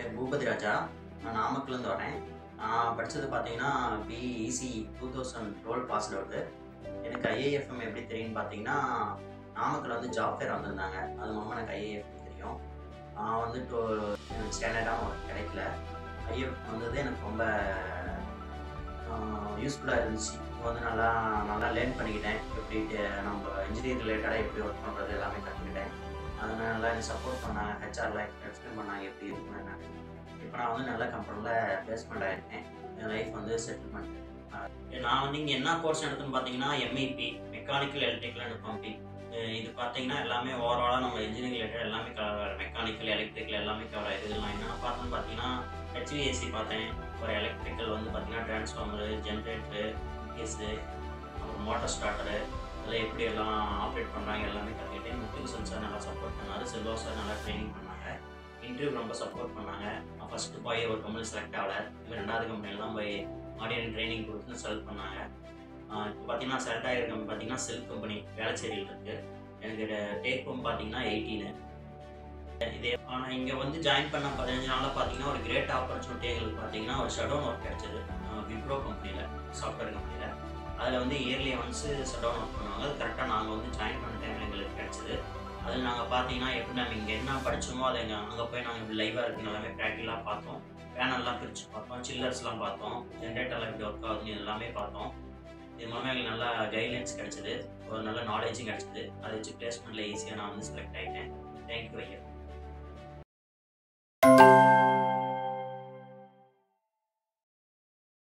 பேர் பூபதி ராஜா நான் நாமக்கல்லேருந்து வரேன் நான் படித்தது பார்த்தீங்கன்னா BEC two thousand twelve pass out எனக்கு ஐஏஎஃப்எம் எப்படி தெரியும்னு பார்த்தீங்கன்னா நாமக்கல் வந்து ஜாப் ஃபேர் வந்திருந்தாங்க அது மூலமாக எனக்கு ஐஏஎஃப்எம் தெரியும் நான் வந்து டூ எனக்கு ஸ்டாண்டர்டாக ஒர்க் கிடைக்கல ஐஏஎஃப் வந்தது எனக்கு ரொம்ப யூஸ்ஃபுல்லாக இருந்துச்சு இங்கே வந்து நல்லா நல்லா லேர்ன் பண்ணிக்கிட்டேன் எப்படி ட- நம்ம இன்ஜினியரிங் ரிலேட்டடாக எப்படி ஒர்க் பண்ணுறது எல்லாமே கற்றுக்கிட்டேன் அதனால நல்லா எனக்கு சப்போர்ட் பண்ணாங்க ஹெச்ஆரில் எக்ஸ்பிளைன் பண்ணாங்க எப்படி இருக்குன்னு என்னன்னு. இப்போ நான் வந்து நல்ல கம்பெனியில் பிளேஸ்மெண்ட் ஆகிருக்கேன் என் லைஃப் வந்து செட்டில்மெண்ட் நான் வந்து இங்கே என்ன கோர்ஸ் எடுத்துன்னு பார்த்தீங்கன்னா MEP mechanical electrical and plumbing இது பார்த்தீங்கன்னா எல்லாமே ஓவராலாக நம்ம இன்ஜினியரிங் ரிலேட்டட் எல்லாமே கவர் மெக்கானிக்கல் எலக்ட்ரிக்கல் எல்லாமே கவர் ஆகிடுது நான் என்னென்ன பார்த்தேன்னு பார்த்தீங்கன்னா ஹெச்விஏசி பார்த்தேன் ஒரு எலக்ட்ரிக்கல் வந்து பார்த்தீங்கன்னா டிரான்ஸ்ஃபார்மரு ஜென்ரேட்டரு கேஸு அப்புறம் மோட்டார் ஸ்டார்டரு அதில் எப்படி எல்லாம் ஆப்ரேட் பண்ணுறாங்க எல்லாமே கற்றுக்கிட்டேன் முத்துக்கு சார் நல்லா சப்போர்ட் பண்ணார் செல்வா சார் நல்லா ட்ரைனிங் பண்ணாங்க இன்டர்வியூ ரொம்ப சப்போர்ட் பண்ணாங்க நான் ஃபஸ்ட்டு போய் ஒரு கம்பெனி செலக்ட் ஆகலை இது ரெண்டாவது கம்பெனியில் தான் போய் ஆடியன் ட்ரைனிங் கொடுத்து செலக்ட் பண்ணாங்க இப்போ பார்த்தீங்கன்னா செலக்ட் ஆகிற கம்பெனி பார்த்தீங்கன்னா செல்ஃப் கம்பெனி வேளச்சேரியில் இருக்குது எனக்கு டேக் ஹோம் பார்த்தீங்கன்னா எயிட்டீனு இதே ஆனால் இங்கே வந்து ஜாயின் பண்ண பதினஞ்சு நாளில் பார்த்தீங்கன்னா ஒரு கிரேட் ஆப்பர்ச்சுனிட்டி எங்களுக்கு பார்த்தீங்கன்னா ஒரு ஷடவுன் ஒர்க் கிடச்சிது விப்ரோ கம்பெனியில் சாஃப்ட்வேர் கம்பெனியில் அதில் வந்து இயர்லி ஒன்ஸு ஷடவுன் ஒர்க் பண்ணுவாங்க அது கரெக்டாக நாங்கள் வந்து ஜாயின் பண்ண டைமில் எங்களுக்கு கிடச்சிது அதில் நாங்கள் பார்த்தீங்கன்னா எப்படி நம்ம இங்கே என்ன படிச்சோமோ அதை எங்கள் அங்கே போய் நாங்கள் இப்படி லைவாக இருக்கு எல்லாமே ப்ராக்டிக்கலாக பார்த்தோம் பேனல்லாம் பிரித்து பார்த்தோம் சில்லர்ஸ்லாம் பார்த்தோம் ஜென்ரேட்டர்லாம் எப்படி ஒர்க் ஆகுதுன்னு இது எல்லாமே பார்த்தோம் இது மூலமாக எங்களுக்கு நல்லா கைட்லைன்ஸ் கிடச்சிது ஒரு நல்ல நாலேஜும் கிடச்சிது அதை வச்சு பிளேஸ்மெண்ட்டில் ஈஸியாக நான் வந்து செலக்ட் ஆகிட்டேன் தேங்க்யூ ஐயா